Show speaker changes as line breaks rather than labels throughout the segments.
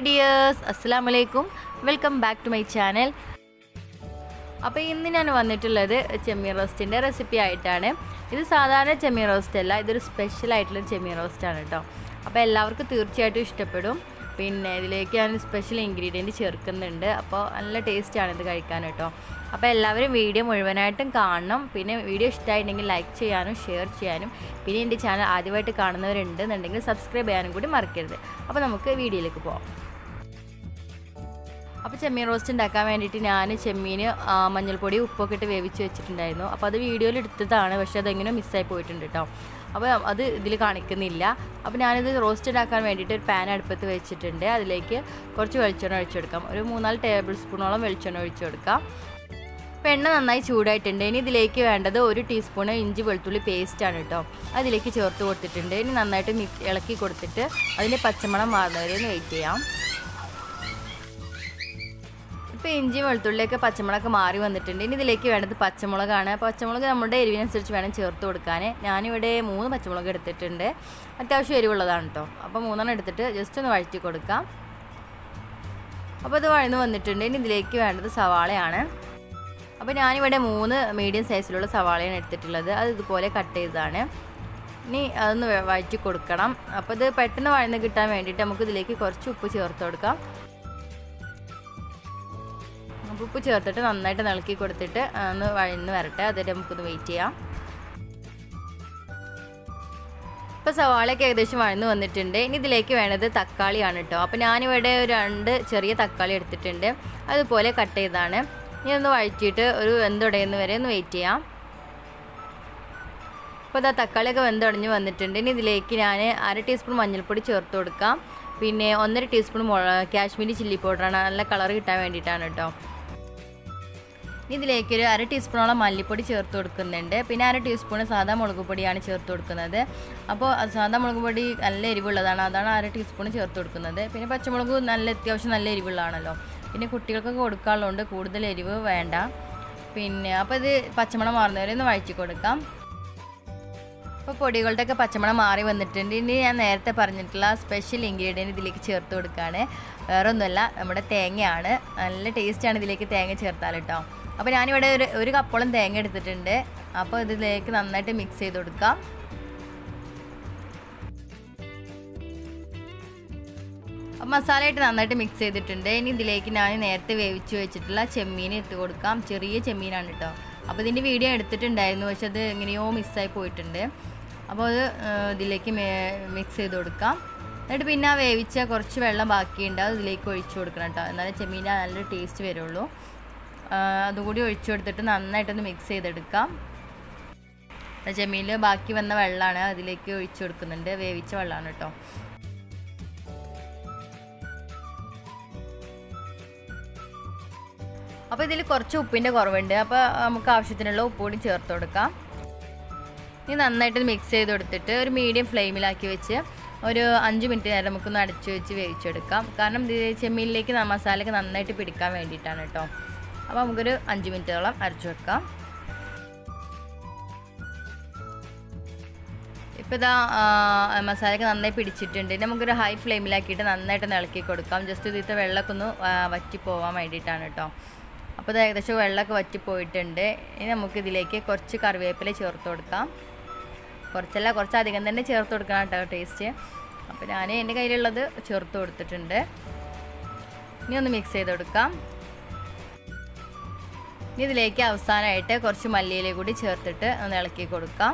hi dears അസ്സാം വലൈക്കും welcome back to my channel അപ്പോൾ ഇന്ന് ഞാൻ വന്നിട്ടുള്ളത് ചെമ്മീൻ റോസ്റ്റിൻ്റെ റെസിപ്പി ആയിട്ടാണ് ഇത് സാധാരണ ചെമ്മീൻ റോസ്റ്റ് അല്ല ഇതൊരു സ്പെഷ്യൽ ആയിട്ടുള്ള ചെമ്മീൻ റോസ്റ്റ് ആണ് കേട്ടോ അപ്പോൾ എല്ലാവർക്കും തീർച്ചയായിട്ടും ഇഷ്ടപ്പെടും പിന്നെ ഇതിലേക്ക് ഞാൻ സ്പെഷ്യൽ ഇൻഗ്രീഡിയൻറ്റ് ചേർക്കുന്നുണ്ട് അപ്പോൾ നല്ല ടേസ്റ്റാണ് ഇത് കഴിക്കാൻ കേട്ടോ അപ്പോൾ എല്ലാവരും വീഡിയോ മുഴുവനായിട്ടും കാണണം പിന്നെ വീഡിയോ ഇഷ്ടമായിട്ടുണ്ടെങ്കിൽ ലൈക്ക് ചെയ്യാനും ഷെയർ ചെയ്യാനും പിന്നെ എൻ്റെ ചാനൽ ആദ്യമായിട്ട് കാണുന്നവരുണ്ടെന്നുണ്ടെങ്കിൽ സബ്സ്ക്രൈബ് ചെയ്യാനും കൂടി മറക്കരുത് അപ്പോൾ നമുക്ക് വീഡിയോയിലേക്ക് പോകാം അപ്പോൾ ചെമ്മീൻ റോസ്റ്റ് ഉണ്ടാക്കാൻ വേണ്ടിയിട്ട് ഞാൻ ചെമ്മീൻ ആ, മഞ്ഞൾപ്പൊടി ഉപ്പൊക്കെ ഇട്ട് വേവിച്ച് വെച്ചിട്ടുണ്ടായിരുന്നു അപ്പോൾ അത് വീഡിയോയിൽ എടുത്തതാണ് പക്ഷേ അതെങ്ങനെ മിസ്സായി പോയിട്ടുണ്ട് കേട്ടോ അപ്പോൾ അത് ഇതിൽ കാണിക്കുന്നില്ല അപ്പോൾ ഞാനിത് റോസ്റ്റ് ഉണ്ടാക്കാൻ വേണ്ടിയിട്ട് ഒരു പാൻ അടുപ്പത്ത് വെച്ചിട്ടുണ്ട് അതിലേക്ക് കുറച്ച് വെളിച്ചെണ്ണ ഒഴിച്ചു കൊടുക്കാം ഒരു മൂന്നാല് ടേബിൾ സ്പൂണോളം വെളിച്ചെണ്ണ ഒഴിച്ചു കൊടുക്കാം അപ്പോൾ എണ്ണ നന്നായി ചൂടായിട്ടുണ്ട് ഇനി ഇതിലേക്ക് വേണ്ടത് ഒരു ടീസ്പൂണ് ഇഞ്ചി വെളുത്തുള്ളി പേസ്റ്റാണ് കേട്ടോ അതിലേക്ക് ചേർത്ത് കൊടുത്തിട്ടുണ്ട് ഇനി നന്നായിട്ട് മിക്സ് ഇളക്കി കൊടുത്തിട്ട് അതിൻ്റെ പച്ചമണം മാറുന്നവരെ ഒന്ന് വെയിറ്റ് ചെയ്യാം ഇപ്പോൾ ഇഞ്ചി വെളുത്തുള്ളിയൊക്കെ പച്ചമുളകൊക്കെ മാറി വന്നിട്ടുണ്ട് ഇനി ഇതിലേക്ക് വേണ്ടത് പച്ചമുളകാണ് പച്ചമുളക് നമ്മുടെ എരിവിനനുസരിച്ച് വേണം ചേർത്ത് കൊടുക്കാൻ ഞാനിവിടെ മൂന്ന് പച്ചമുളക് എടുത്തിട്ടുണ്ട് അത്യാവശ്യം എരിവുള്ളതാണ് കേട്ടോ അപ്പോൾ മൂന്നെണ്ണം എടുത്തിട്ട് ജസ്റ്റ് ഒന്ന് വഴറ്റി കൊടുക്കാം അപ്പോൾ ഇത് വഴന്ന് വന്നിട്ടുണ്ട് ഇനി ഇതിലേക്ക് വേണ്ടത് സവാളയാണ് അപ്പോൾ ഞാനിവിടെ മൂന്ന് മീഡിയം സൈസിലുള്ള സവാളയാണ് എടുത്തിട്ടുള്ളത് അത് ഇതുപോലെ കട്ട് ചെയ്തതാണ് ഇനി അതൊന്ന് വഴറ്റി കൊടുക്കണം അപ്പോൾ ഇത് പെട്ടെന്ന് വഴന്ന് കിട്ടാൻ വേണ്ടിയിട്ട് നമുക്ക് ഇതിലേക്ക് കുറച്ച് ഉപ്പ് ചേർത്ത് കൊടുക്കാം അപ്പോൾ ഉപ്പ് ചേർത്തിട്ട് നന്നായിട്ട് ഇളക്കി കൊടുത്തിട്ട് ഒന്ന് വഴന്ന് വരട്ടെ അതുവരെ നമുക്കൊന്ന് വെയിറ്റ് ചെയ്യാം ഇപ്പോൾ സവാളയൊക്കെ ഏകദേശം വഴന്ന് വന്നിട്ടുണ്ട് ഇനി ഇതിലേക്ക് വേണ്ടത് തക്കാളിയാണ് കേട്ടോ അപ്പോൾ ഞാനിവിടെ ഒരു രണ്ട് ചെറിയ തക്കാളി എടുത്തിട്ടുണ്ട് അതുപോലെ കട്ട് ചെയ്താണ് ഇനി ഒന്ന് വഴറ്റിയിട്ട് ഒരു വെന്തുടയുന്ന വരെ ഒന്ന് വെയിറ്റ് ചെയ്യാം അപ്പോൾ ഇതാ തക്കാളിയൊക്കെ വെന്തുടഞ്ഞ് വന്നിട്ടുണ്ട് ഇനി ഇതിലേക്ക് ഞാൻ അര ടീസ്പൂൺ മഞ്ഞൾപ്പൊടി ചേർത്ത് കൊടുക്കാം പിന്നെ ഒന്നര ടീസ്പൂൺ മുള കാശ്മീരി ചില്ലി പൗഡറാണ് നല്ല കളർ കിട്ടാൻ വേണ്ടിയിട്ടാണ് കേട്ടോ ഇനി ഇതിലേക്ക് ഒരു അര ടീസ്പൂണോളം മല്ലിപ്പൊടി ചേർത്ത് കൊടുക്കുന്നുണ്ട് പിന്നെ അര ടീസ്പൂൺ സാധാ മുളക് പൊടിയാണ് ചേർത്ത് കൊടുക്കുന്നത് അപ്പോൾ സാധാ മുളക് പൊടി നല്ല എരിവുള്ളതാണ് അതാണ് അര ടീസ്പൂൺ ചേർത്ത് കൊടുക്കുന്നത് പിന്നെ പച്ചമുളക് നല്ല അത്യാവശ്യം നല്ല എരിവുള്ളതാണല്ലോ പിന്നെ കുട്ടികൾക്കൊക്കെ കൊടുക്കാനുള്ളതുകൊണ്ട് കൂടുതൽ എരിവ് വേണ്ട പിന്നെ അപ്പോൾ ഇത് പച്ചമണം മാറുന്നവരെ ഒന്ന് വഴറ്റി കൊടുക്കാം അപ്പോൾ പൊടികളുടെയൊക്കെ പച്ചമണം മാറി വന്നിട്ടുണ്ട് ഇനി ഞാൻ നേരത്തെ പറഞ്ഞിട്ടുള്ള സ്പെഷ്യൽ ഇൻഗ്രീഡിയൻറ്റ് ഇതിലേക്ക് ചേർത്ത് കൊടുക്കുകയാണ് വേറെ ഒന്നുമല്ല നമ്മുടെ തേങ്ങയാണ് നല്ല ടേസ്റ്റാണ് ഇതിലേക്ക് തേങ്ങ ചേർത്താൽ കേട്ടോ അപ്പോൾ ഞാനിവിടെ ഒരു ഒരു കപ്പോളം തേങ്ങ എടുത്തിട്ടുണ്ട് അപ്പോൾ ഇതിലേക്ക് നന്നായിട്ട് മിക്സ് ചെയ്ത് കൊടുക്കാം അപ്പോൾ മസാലയായിട്ട് നന്നായിട്ട് മിക്സ് ചെയ്തിട്ടുണ്ട് ഇനി ഇതിലേക്ക് ഞാൻ നേരത്തെ വേവിച്ച് വെച്ചിട്ടുള്ള ചെമ്മീൻ ഇട്ട് കൊടുക്കാം ചെറിയ ചെമ്മീനാണ് കേട്ടോ അപ്പോൾ ഇതിൻ്റെ വീഡിയോ എടുത്തിട്ടുണ്ടായിരുന്നു പക്ഷെ അത് എങ്ങനെയോ മിസ്സായി പോയിട്ടുണ്ട് അപ്പോൾ അത് ഇതിലേക്ക് മിക്സ് ചെയ്ത് കൊടുക്കാം എന്നിട്ട് പിന്നെ ആ വേവിച്ച കുറച്ച് വെള്ളം ബാക്കിയുണ്ട് അത് ഇതിലേക്ക് ഒഴിച്ചു കൊടുക്കണം കേട്ടോ എന്നാലേ ചെമ്മീൻ്റെ നല്ലൊരു ടേസ്റ്റ് വരുള്ളൂ അതുകൂടി ഒഴിച്ചു കൊടുത്തിട്ട് നന്നായിട്ടൊന്ന് മിക്സ് ചെയ്തെടുക്കാം ചെമ്മീനിൽ ബാക്കി വന്ന വെള്ളമാണ് അതിലേക്ക് ഒഴിച്ചു കൊടുക്കുന്നുണ്ട് വേവിച്ച വെള്ളമാണ് കേട്ടോ അപ്പോൾ ഇതിൽ കുറച്ച് ഉപ്പിൻ്റെ കുറവുണ്ട് അപ്പോൾ നമുക്ക് ആവശ്യത്തിനുള്ള ഉപ്പ് കൂടി ചേർത്ത് കൊടുക്കാം ഇനി നന്നായിട്ട് മിക്സ് ചെയ്ത് കൊടുത്തിട്ട് ഒരു മീഡിയം ഫ്ലെയിമിലാക്കി വെച്ച് ഒരു അഞ്ച് മിനിറ്റ് നേരം നമുക്കൊന്ന് അടച്ചു വെച്ച് വേവിച്ചെടുക്കാം കാരണം ഇത് ചെമ്മീനിലേക്ക് മസാലയൊക്കെ നന്നായിട്ട് പിടിക്കാൻ വേണ്ടിയിട്ടാണ് കേട്ടോ അപ്പോൾ നമുക്കൊരു അഞ്ച് മിനിറ്റോളം അരച്ചു വെക്കാം ഇപ്പോൾ ഇതാ മസാലയൊക്കെ നന്നായി പിടിച്ചിട്ടുണ്ട് നമുക്കൊരു ഹൈ ഫ്ലെയിമിലാക്കിയിട്ട് നന്നായിട്ട് ഇളക്കി കൊടുക്കാം ജസ്റ്റ് ഇതിലത്തെ വെള്ളമൊക്കെ ഒന്ന് വറ്റി പോകാൻ വേണ്ടിയിട്ടാണ് കേട്ടോ അപ്പോൾ ഇത് ഏകദേശം വെള്ളമൊക്കെ വറ്റി പോയിട്ടുണ്ട് ഇനി നമുക്ക് ഇതിലേക്ക് കുറച്ച് കറിവേപ്പില ചേർത്ത് കൊടുക്കാം കുറച്ചല്ല കുറച്ച് അധികം തന്നെ ചേർത്ത് കൊടുക്കണം കേട്ടോ ടേസ്റ്റ് അപ്പോൾ ഞാൻ എൻ്റെ കയ്യിലുള്ളത് ചേർത്ത് കൊടുത്തിട്ടുണ്ട് ഇനി ഒന്ന് മിക്സ് ചെയ്ത് കൊടുക്കാം ഇനി ഇതിലേക്ക് അവസാനമായിട്ട് കുറച്ച് മല്ലിയില കൂടി ചേർത്തിട്ട് ഒന്ന് ഇളക്കി കൊടുക്കാം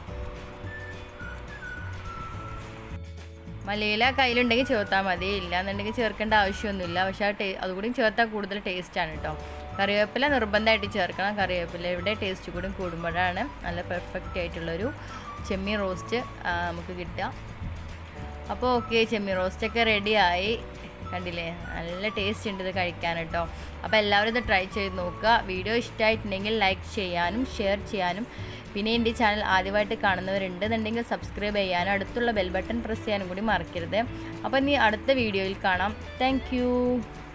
മല്ലിയില കയ്യിലുണ്ടെങ്കിൽ ചേർത്താൽ മതി ഇല്ല എന്നുണ്ടെങ്കിൽ ചേർക്കേണ്ട ആവശ്യമൊന്നുമില്ല പക്ഷേ ആ ടേ അതുകൂടി ചേർത്താൽ കൂടുതൽ ടേസ്റ്റാണ് കേട്ടോ കറിവേപ്പില നിർബന്ധമായിട്ട് ചേർക്കണം കറിവേപ്പിലയുടെ ടേസ്റ്റ് കൂടി കൂടുമ്പോഴാണ് നല്ല പെർഫെക്റ്റ് ആയിട്ടുള്ളൊരു ചെമ്മീൻ റോസ്റ്റ് നമുക്ക് കിട്ടുക അപ്പോൾ ഓക്കെ ചെമ്മീൻ റോസ്റ്റൊക്കെ റെഡിയായി കണ്ടില്ലേ നല്ല ടേസ്റ്റ് ഉണ്ട് ഇത് കഴിക്കാൻ കേട്ടോ അപ്പോൾ എല്ലാവരും ഇത് ട്രൈ ചെയ്ത് നോക്കുക വീഡിയോ ഇഷ്ടമായിട്ടുണ്ടെങ്കിൽ ലൈക്ക് ചെയ്യാനും ഷെയർ ചെയ്യാനും പിന്നെ എൻ്റെ ചാനൽ ആദ്യമായിട്ട് കാണുന്നവരുണ്ടെന്നുണ്ടെങ്കിൽ സബ്സ്ക്രൈബ് ചെയ്യാനും അടുത്തുള്ള ബെൽ ബട്ടൺ പ്രസ് ചെയ്യാനും കൂടി മറക്കരുത് അപ്പോൾ ഇനി അടുത്ത വീഡിയോയിൽ കാണാം താങ്ക്